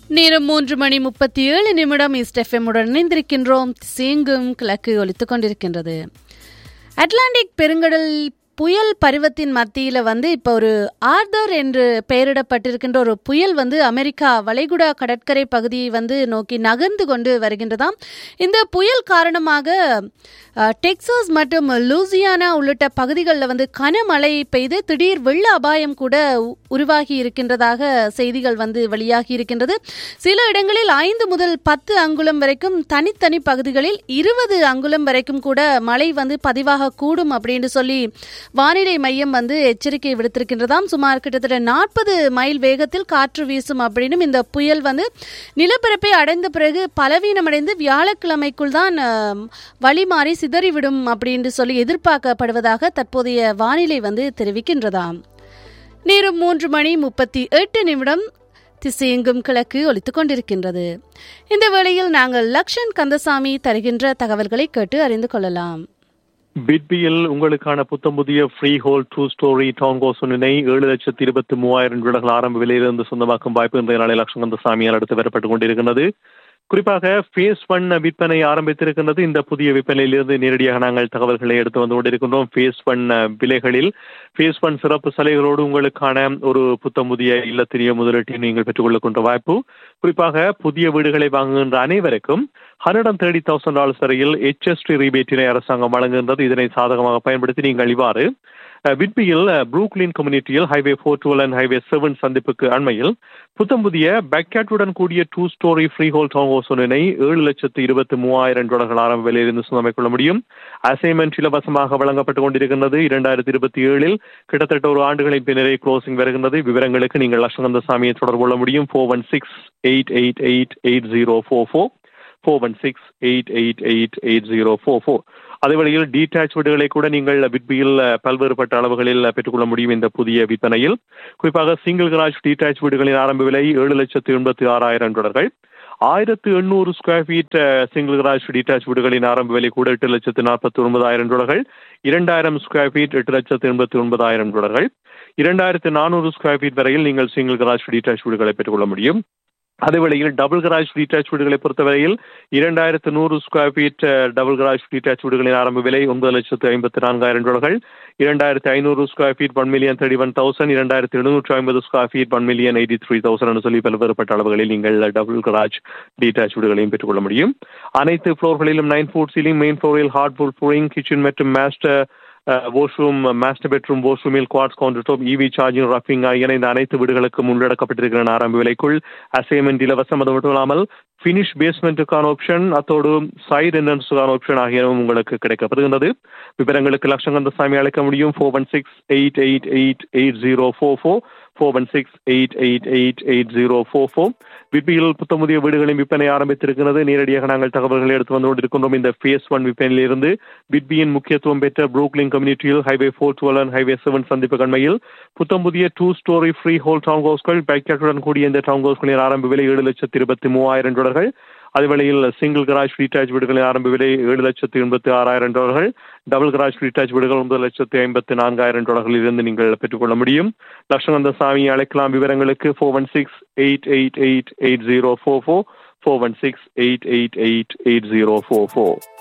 நேரம் மூன்று மணி முப்பத்தி ஏழு நிமிடம் ஈஸ்ட் எஃப்எம் உடன் இணைந்திருக்கின்றோம் சேங்கும் கிழக்கு ஒலித்துக் கொண்டிருக்கின்றது அட்லாண்டிக் பெருங்கடல் புயல் பருவத்தின் மத்தியில் வந்து இப்போ ஒரு ஆர்தர் என்று பெயரிடப்பட்டிருக்கின்ற ஒரு புயல் வந்து அமெரிக்கா வளைகுடா கடற்கரை பகுதியை வந்து நோக்கி நகர்ந்து கொண்டு வருகின்றதாம் இந்த புயல் காரணமாக அஹ், டெக்சாஸ் மற்றும் லூசியானா உள்ளிட்ட பகுதிகளில் வந்து கனமழை பெய்து திடீர் வெள்ள அபாயம் கூட உ- உருவாகி இருக்கின்றதாக செய்திகள் வந்து வெளியாகி இருக்கின்றது சில இடங்களில் ஐந்து முதல் பத்து அங்குலம் வரைக்கும் தனித்தனி பகுதிகளில் இருபது அங்குலம் வரைக்கும் கூட மழை வந்து பதிவாக கூடும் அப்படின்னு சொல்லி வானிலை மையம் வந்து எச்சரிக்கை விடுத்திருக்கின்றதாம் சுமார் கிட்டத்தட்ட நாற்பது மைல் வேகத்தில் காற்று வீசும் அப்படின்னும் இந்த புயல் வந்து நிலப்பரப்பை அடைந்த பிறகு பலவீனமடைந்து வியாழக்கிழமைக்குள் தான் அஹ், வழி மாறி சிதறிவிடும் அப்படின்னு சொல்லி எதிர்பார்க்கப்படுவதாக தற்போதைய வானிலை வந்து தெரிவிக்கின்றதாம் நேரம் மூன்று மணி முப்பத்தி எட்டு நிமிடம் திசையெங்கும் கிழக்கு ஒலித்துக் கொண்டிருக்கின்றது இந்த வேளையில் நாங்கள் லக்ஷன் கந்தசாமி தருகின்ற தகவல்களை கேட்டு அறிந்து கொள்ளலாம் பிட்பியில் உங்களுக்கான புத்தம் புதிய freehold two storey town கோசனினை ஏழு லட்சத்தி இருபத்தி மூவாயிரம் ரூபாய்கள் ஆரம்ப விலையிலிருந்து சொந்தமாக்கும் வாய்ப்பு இன்றைய நாளில் லட்சங்கந்த சாமியால் அடுத்து வரப்பட்டுக் கொண்டிருக்கிறது குறிப்பாக ஃபேஸ் ஒன் விற்பனை ஆரம்பித்திருக்கின்றது இந்த புதிய விற்பனையிலிருந்து நேரடியாக நாங்கள் தகவல்களை எடுத்து வந்து கொண்டிருக்கின்றோம் ஃபேஸ் ஒன் விலைகளில் ஃபேஸ் ஒன் சிறப்பு சலுகைகளோடு உங்களுக்கான ஒரு புத்தம் புதிய இல்லத்திரிய முதலீட்டை நீங்கள் பெற்றுக்கொள்ளுகின்ற வாய்ப்பு குறிப்பாக புதிய வீடுகளை வாங்குகின்ற அனைவருக்கும் hundred and thirty thousand dollars வரையில் ஹெச்எஸ்டி ரீபேட்டினை அரசாங்கம் வழங்குகின்றது இதனை சாதகமாக பயன்படுத்தி நீங்கள் இவ்வாறு அஹ், விட்பியில் அஹ், ப்ரூக்லின் கம்யூனிட்டியில் highway four twelve and highway seven சந்திப்புக்கு அண்மையில் புத்தம் புதிய பேக்கேட்டுடன் கூடிய two storey freehold town house ஒன்றினை ஏழு லட்சத்து இருபத்தி மூவாயிரம் டாலர்கள் ஆரம்ப விலையிலிருந்து சொந்தமைக் கொள்ள முடியும் அசைன்மெண்ட் இலவசமாக வழங்கப்பட்டுக் கொண்டிருக்கின்றது இரண்டாயிரத்தி இருபத்தி ஏழில் கிட்டத்தட்ட ஒரு ஆண்டுகளின் பின்னரே க்ளோசிங் வருகின்றது விவரங்களுக்கு நீங்கள் லட்சகந்த சாமியை தொடர்பு கொள்ள முடியும் four one six eight eight eight eight zero four four four one six eight eight eight eight zero four four அதே வழியில் டீடாச் வீடுகளை கூட நீங்கள் விட்பியில் பல்வேறுபட்ட அளவுகளில் பெற்றுக்கொள்ள முடியும் இந்த புதிய விற்பனையில் குறிப்பாக சிங்கிள் கராஜ் டீடாச் வீடுகளின் ஆரம்ப விலை ஏழு லட்சத்து எண்பத்தி ஆறாயிரம் டாலர்கள் ஆயிரத்து எண்ணூறு square feet single garage detached வீடுகளின் ஆரம்ப விலை கூட எட்டு லட்சத்து நாற்பத்தி ஒன்பதாயிரம் டாலர்கள் இரண்டாயிரம் ஸ்கொயர் ஃபீட் எட்டு லட்சத்து எண்பத்தி ஒன்பதாயிரம் டாலர்கள் இரண்டாயிரத்து நானூறு ஸ்கொயர் ஃபீட் வரையில் நீங்கள் சிங்கிள் கராஜ் டீடாச் வீடுகளை பெற்றுக்கொள்ள முடியும் அதே வேளையில் டபுள் கராஜ் டீடாச் வீடுகளை பொறுத்தவரையில் இரண்டாயிரத்து நூறு square feet double garage detached வீடுகளின் ஆரம்ப விலை ஒன்பது லட்சத்து ஐம்பத்தி நான்காயிரம் டாலர்கள் இரண்டாயிரத்து ஐநூறு square feet one million thirty one thousand இரண்டாயிரத்து எழுநூற்று ஐம்பது square feet one million eighty three thousand சொல்லி பல்வேறுபட்ட அளவுகளில் நீங்கள் டபுள் கராஜ் டீடாச் வீடுகளையும் பெற்றுக்கொள்ள முடியும் அனைத்து ஃப்ளோர்களிலும் நைன் ஃபுட் சீலிங் மெயின் ஃப்ளோரில் ஹார்ட் ஃபுல் ஃப்ளோரிங் கிச்சன் மற்றும் மாஸ்டர் வாஷ்ரூம் மாஸ்டர் பெட்ரூம் வாஷ்ரூமில் quartz counter top EV charging ரஃபிங் ஆகியன இந்த அனைத்து வீடுகளுக்கும் உள்ளடக்கப்பட்டிருக்கிற ஆரம்ப விலைக்குள் அசைன்மெண்ட் இலவசம் அது மட்டும் இல்லாமல் ஃபினிஷ் பேஸ்மெண்ட்டுக்கான ஆப்ஷன் அத்தோடு சைடு என்ட்ரன்ஸுக்கான ஆப்ஷன் ஆகியனவும் உங்களுக்கு கிடைக்கப்படுகின்றது விவரங்களுக்கு லட்சங்கந்த சாமி அழைக்க முடியும் four one six eight eight eight eight zero four four four one six eight eight eight eight zero four four விபியில் புத்தமுதிய வீடுகளின் விற்பனை ஆரம்பித்திருக்கிறது நேரடியாக நாங்கள் தகவல்களை எடுத்து வந்து கொண்டிருக்கின்றோம் இந்த ஃபேஸ் ஒன் விற்பனையிலிருந்து விட்பியின் முக்கியத்துவம் பெற்ற ப்ரூக்லின் கம்யூனிட்டியில் highway four twelve and highway seven சந்திப்பு கண்மையில் புத்தம் புதிய two storey freehold town ஹவுஸ்கள் பேக்கெட்டுடன் கூடிய இந்த டவுன் ஹவுஸ்களின் ஆரம்ப விலை ஏழு லட்சத்து இருபத்தி மூவாயிரம் டாலர்கள் அதே வேளையில் சிங்கிள் கராஜ் டீடாச் வீடுகளின் ஆரம்ப விலை ஏழு லட்சத்து எண்பத்தி ஆறாயிரம் டாலர்கள் டபுள் கராஜ் டீடாச் வீடுகள் ஒன்பது லட்சத்து ஐம்பத்தி நான்காயிரம் டாலர்களில் இருந்து நீங்கள் பெற்றுக்கொள்ள முடியும் லட்சங்கந்த சாமி அழைக்கலாம் விவரங்களுக்கு four one six eight eight eight eight zero four four four one six eight eight eight eight zero four four